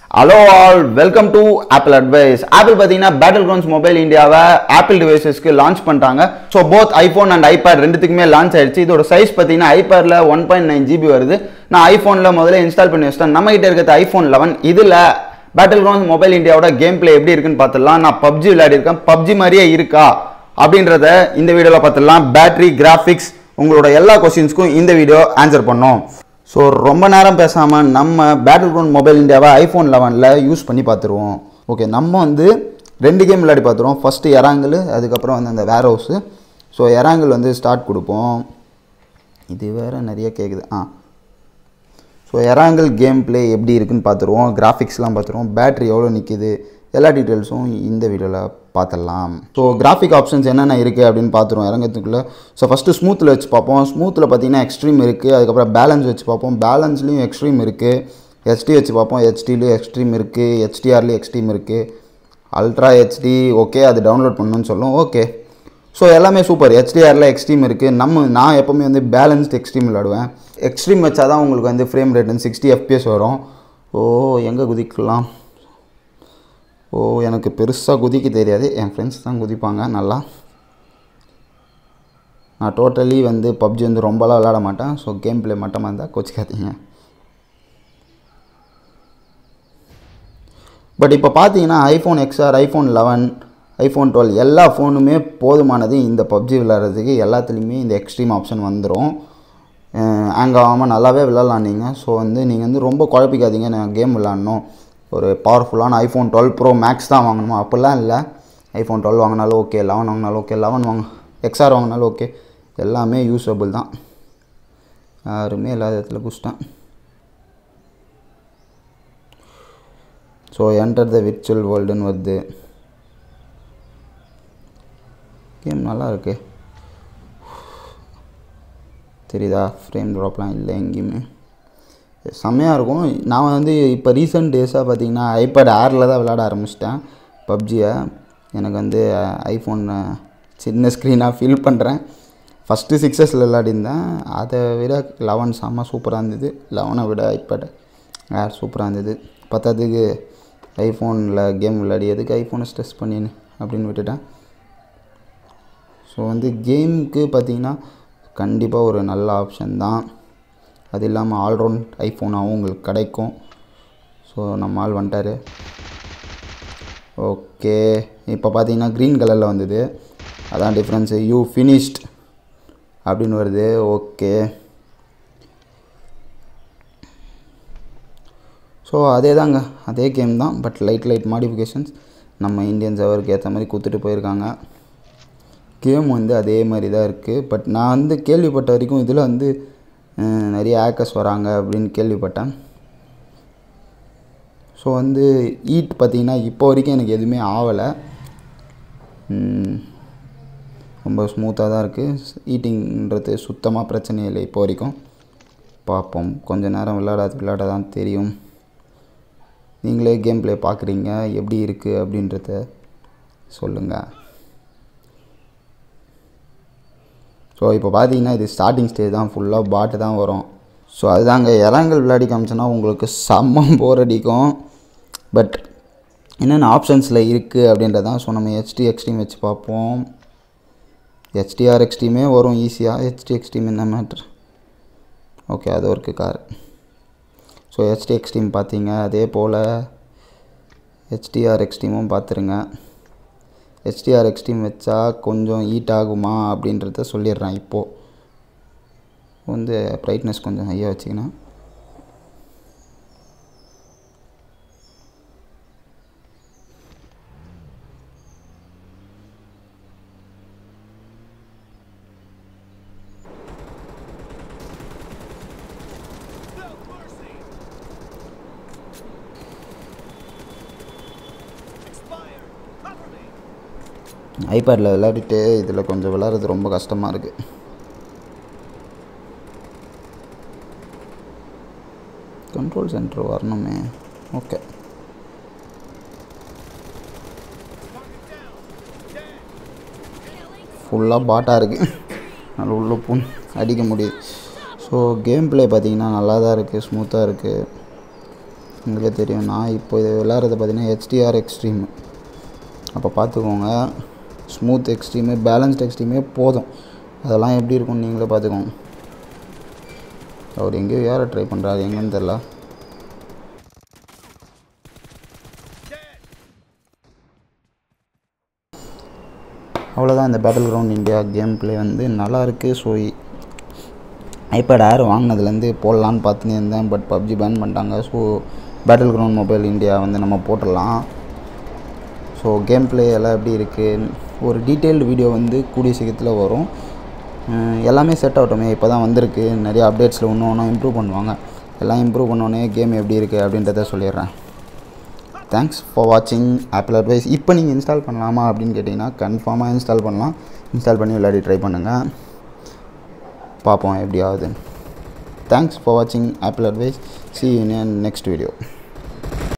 hello all welcome to Apple advice Apple பார்த்தீங்கன்னா battle grounds mobile இந்தியாவை Apple டிவைசஸ்க்கு launch பண்ணிட்டாங்க so both iPhone and iPad ரெண்டுத்துக்குமே launch ஆயிடுச்சு இதோட சைஸ் பார்த்தீங்கன்னா ஐபேடில் ஒன் பாயிண்ட் நைன் ஜிபி வருது நான் ஐஃபோனில் முதல்ல இன்ஸ்டால் பண்ணி வச்சிட்டேன் நம்ம கிட்ட இருக்கிறது ஐஃபோன் லெவன் இதில் பேட்டில் கிரவுண்ட்ஸ் மொபைல் இந்தியாவோட கேம் பிளே எப்படி இருக்குன்னு பார்த்துடலாம் நான் பப்ஜி விளையாடிருக்கேன் பப்ஜி மாதிரியே இருக்கா அப்படின்றத இந்த வீடியோவில் பார்த்துடலாம் பேட்டரி கிராஃபிக்ஸ் உங்களோட எல்லா கொஸ்டின்ஸ்க்கும் இந்த வீடியோ ஆன்சர் பண்ணோம் ஸோ ரொம்ப நேரம் பேசாமல் நம்ம பேட்டில் கிரவுண்ட் மொபைல் இந்தியாவை ஐஃபோன் லெவனில் யூஸ் பண்ணி பார்த்துருவோம் ஓகே நம்ம வந்து ரெண்டு கேம் விளையாடி பார்த்துருவோம் ஃபஸ்ட்டு எராங்கிள் அதுக்கப்புறம் வந்து அந்த வேர் ஹவுஸு ஸோ எராங்கிள் வந்து ஸ்டார்ட் கொடுப்போம் இது வேறு நிறைய கேட்குது ஆ ஸோ எராங்கிள் கேம் ப்ளே எப்படி இருக்குன்னு பார்த்துருவோம் கிராஃபிக்ஸ்லாம் பார்த்துருவோம் பேட்ரி எவ்வளோ நிற்கிது எல்லா டீட்டெயில்ஸும் இந்த வீடியோவில் பார்த்துடலாம் ஸோ கிராஃபிக் ஆப்ஷன்ஸ் என்னென்ன இருக்குது அப்படின்னு பார்த்துருவோம் இறங்கிறதுக்குள்ளே ஸோ ஃபஸ்ட்டு ஸ்மூத்தில் வச்சு பார்ப்போம் ஸ்மூத்தில் பார்த்தீங்கன்னா எக்ஸ்ட்ரீம் இருக்குது அதுக்கப்புறம் பேலன்ஸ் வச்சு பார்ப்போம் பேலன்ஸ்லேயும் எக்ஸ்ட்ரீம் இருக்குது ஹெச்டி வச்சு பார்ப்போம் ஹெச்டிலையும் எக்ஸ்ட்ரீம் இருக்குது ஹெச்டிஆர்லேயும் எக்ஸ்ட்ரீம் இருக்குது அல்ட்ரா ஹெச்டி ஓகே அது டவுன்லோட் பண்ணணும்னு சொல்லும் ஓகே ஸோ எல்லாமே சூப்பர் ஹெச்டிஆரில் எக்ஸ்ட்ரீம் இருக்குது நம்ம நான் எப்போவுமே வந்து பேலன்ஸ்டு எக்ஸ்ட்ரீம் விளாடுவேன் எக்ஸ்ட்ரீம் வச்சா தான் உங்களுக்கு வந்து ஃப்ரேம் ரேட் வந்து சிக்ஸ்டி எஃப்பிஎஸ் வரும் ஓ எங்கே குதிக்கலாம் ஓ எனக்கு பெருசாக குதிக்க தெரியாது என் ஃப்ரெண்ட்ஸ் தான் குதிப்பாங்க நல்லா நான் டோட்டலி வந்து பப்ஜி வந்து ரொம்பலாம் விளாட மாட்டேன் ஸோ கேம் ப்ளே மட்டுமா இருந்தால் கோச்சிக்காதீங்க பட் இப்போ பார்த்தீங்கன்னா iPhone XR iPhone eleven iPhone twelve எல்லா ஃபோனுமே போதுமானது இந்த பப்ஜி விளாட்றதுக்கு எல்லாத்துலேயுமே இந்த எக்ஸ்ட்ரீம் ஆப்ஷன் வந்துடும் ஹேங் ஆகாமல் நல்லாவே விளாட்லாம் நீங்கள் ஸோ வந்து நீங்கள் வந்து ரொம்ப குழப்பிக்காதீங்க நான் கேம் விளாட்ணும் ஒரு பவர்ஃபுல்லான ஐஃபோன் டுவெல் ப்ரோ மேக்ஸ் தான் வாங்கணுமா அப்படிலாம் இல்லை ஐஃபோன் டுவெல் வாங்கினாலும் ஓகே லெவன் வாங்கினாலும் ஓகே லெவன் வாங்க எக்ஸ்ஆர் வாங்கினாலும் ஓகே எல்லாமே யூஸபிள் தான் யாருமே இல்லாத இடத்துல குச்சிட்டேன் ஸோ என்டர் த விர்ச்சுவல் வேர்ல்டுன்னு வருது கேம் நல்லா இருக்கு தெரியுதா ஃப்ரேம் ட்ராப்லாம் இல்லை எங்கேயுமே செம்மையாக இருக்கும் நான் வந்து இப்போ ரீசெண்ட் டேஸாக பார்த்தீங்கன்னா ஐபேட் ஏரில் தான் விளாட ஆரம்பிச்சிட்டேன் பப்ஜியை எனக்கு வந்து ஐஃபோன் சின்ன ஸ்க்ரீனாக ஃபீல் பண்ணுறேன் ஃபஸ்ட்டு சிக்ஸஸில் விளையாடிருந்தேன் அதை விட லெவன் செம்ம சூப்பராக இருந்தது லெவனை விட ஐபேட் ஏர் சூப்பராக இருந்தது பத்தாததுக்கு ஐஃபோனில் கேம் விளையாடி எதுக்கு ஐஃபோனை ஸ்ட்ரெஸ் பண்ணின்னு அப்படின்னு விட்டுட்டேன் ஸோ வந்து கேமுக்கு பார்த்தீங்கன்னா கண்டிப்பாக ஒரு நல்ல ஆப்ஷன் தான் அது இல்லாமல் ஆல்ரவுண்ட் ஐஃபோனாகவும் உங்களுக்கு கிடைக்கும் ஸோ நம்ம ஆள் வந்துட்டார் ஓகே இப்போ பார்த்தீங்கன்னா க்ரீன் கலரில் வந்தது அதான் டிஃப்ரென்ஸு யூ ஃபினிஷ்ட் அப்படின்னு வருது ஓகே ஸோ அதே தாங்க அதே கேம் தான் பட் லைட் லைட் மாடிஃபிகேஷன்ஸ் நம்ம இந்தியன் சர்வருக்கு ஏற்ற மாதிரி கொடுத்துட்டு போயிருக்காங்க கேம் வந்து அதே மாதிரி தான் இருக்குது பட் நான் வந்து கேள்விப்பட்ட வரைக்கும் இதில் வந்து நிறைய ஹேக்கர்ஸ் வராங்க அப்படின்னு கேள்விப்பட்டேன் ஸோ வந்து ஈட் பார்த்திங்கன்னா இப்போ வரைக்கும் எனக்கு எதுவுமே ஆகலை ரொம்ப ஸ்மூத்தாக தான் இருக்குது ஈட்டிங்கிறது சுத்தமாக பிரச்சனை இல்லை இப்போ வரைக்கும் பார்ப்போம் கொஞ்ச நேரம் விளையாடாது விளையாட தான் தெரியும் நீங்களே கேம் ப்ளே பார்க்குறீங்க எப்படி இருக்குது அப்படின்றத சொல்லுங்கள் ஸோ இப்போ பார்த்தீங்கன்னா இது ஸ்டார்டிங் ஸ்டேஜ் தான் ஃபுல்லாக பாட்டு தான் வரும் ஸோ அதுதாங்க இறங்கல் விளையாடி காமிச்சோன்னா உங்களுக்கு செம்ம போர் அடிக்கும் பட் என்னென்ன ஆப்ஷன்ஸில் இருக்குது அப்படின்றதான் ஸோ நம்ம ஹெச்டி எக்ஸ்ட்ரீம் வச்சு பார்ப்போம் ஹெச்டிஆர் எக்ஸ்ட்ரீமே வரும் ஈஸியாக ஹெச்டி எக்ஸ்ட்ரீம் என்ன மேட்ரு ஓகே அது ஒர்க்கு கார் ஸோ ஹெச்டி எக்ஸ்ட்ரீம் பார்த்தீங்க அதே போல் ஹெச்டிஆர் எக்ஸ்ட்ரீமும் பார்த்துருங்க ஹெச்டிஆர் எக்ஸ்ட்ரீம் வச்சா கொஞ்சம் ஹீட் ஆகுமா அப்படின்றத சொல்லிடுறேன் இப்போது வந்து ப்ரைட்னஸ் கொஞ்சம் ஹையாக வச்சிங்கன்னா ஐபேடில் விளையாடிட்டு இதில் கொஞ்சம் விளையாடுறது ரொம்ப கஷ்டமாக இருக்குது கண்ட்ரோல் சென்டர் வரணுமே ஓகே ஃபுல்லாக பாட்டாக இருக்குது நல்லா உள்ள பூ அடிக்க முடியுது ஸோ கேம் ப்ளே பார்த்தீங்கன்னா நல்லா தான் இருக்குது ஸ்மூத்தாக இருக்குது உங்களுக்கே தெரியும் நான் இப்போ இது விளாட்றது பார்த்தீங்கன்னா ஹெச்டிஆர் எக்ஸ்ட்ரீம் அப்போ பார்த்துக்கோங்க ஸ்மூத் எக்ஸ்ட்ரீமு பேலன்ஸ்ட் எக்ஸ்ட்ரீமே போதும் அதெல்லாம் எப்படி இருக்கும்னு நீங்களே பார்த்துக்கோங்க அவர் எங்கேயோ ஏற ட்ரை பண்ணுறாரு எங்கேன்னு தெரில அவ்வளோதான் இந்த battle ground India game play வந்து நல்லா இருக்குது ஸோ ஐபேட் ஏர் வாங்கினதுலேருந்து போடலான்னு பார்த்துன்னு இருந்தேன் பட் பப்ஜி பேன் பண்ணிட்டாங்க so battle ground mobile India வந்து நம்ம போட்டுடலாம் ஸோ கேம் ப்ளே எல்லாம் எப்படி இருக்குது ஒரு டீட்டெயில்டு வீடியோ வந்து கூடிய சீக்கிரத்தில் வரும் அஹ் எல்லாமே செட் ஆகட்டுமே இப்போ தான் வந்திருக்கு நிறைய அப்டேட்ஸில் ஒன்று ஒன்றும் இம்ப்ரூவ் பண்ணுவாங்க எல்லாம் இம்ப்ரூவ் பண்ணோன்னே கேம் எப்படி இருக்குது அப்படின்றத சொல்லிடுறேன் தேங்க்ஸ் ஃபார் வாட்சிங் ஆப்பிள் அட்வைஸ் இப்போ நீங்கள் இன்ஸ்டால் பண்ணலாமா அப்படின்னு கேட்டிங்கன்னா கன்ஃபார்மாக இன்ஸ்டால் பண்ணலாம் இன்ஸ்டால் பண்ணி விளையாடி ட்ரை பண்ணுங்கள் பார்ப்போம் எப்படி ஆகுது தேங்க்ஸ் ஃபார் வாட்சிங் Apple advice see in next video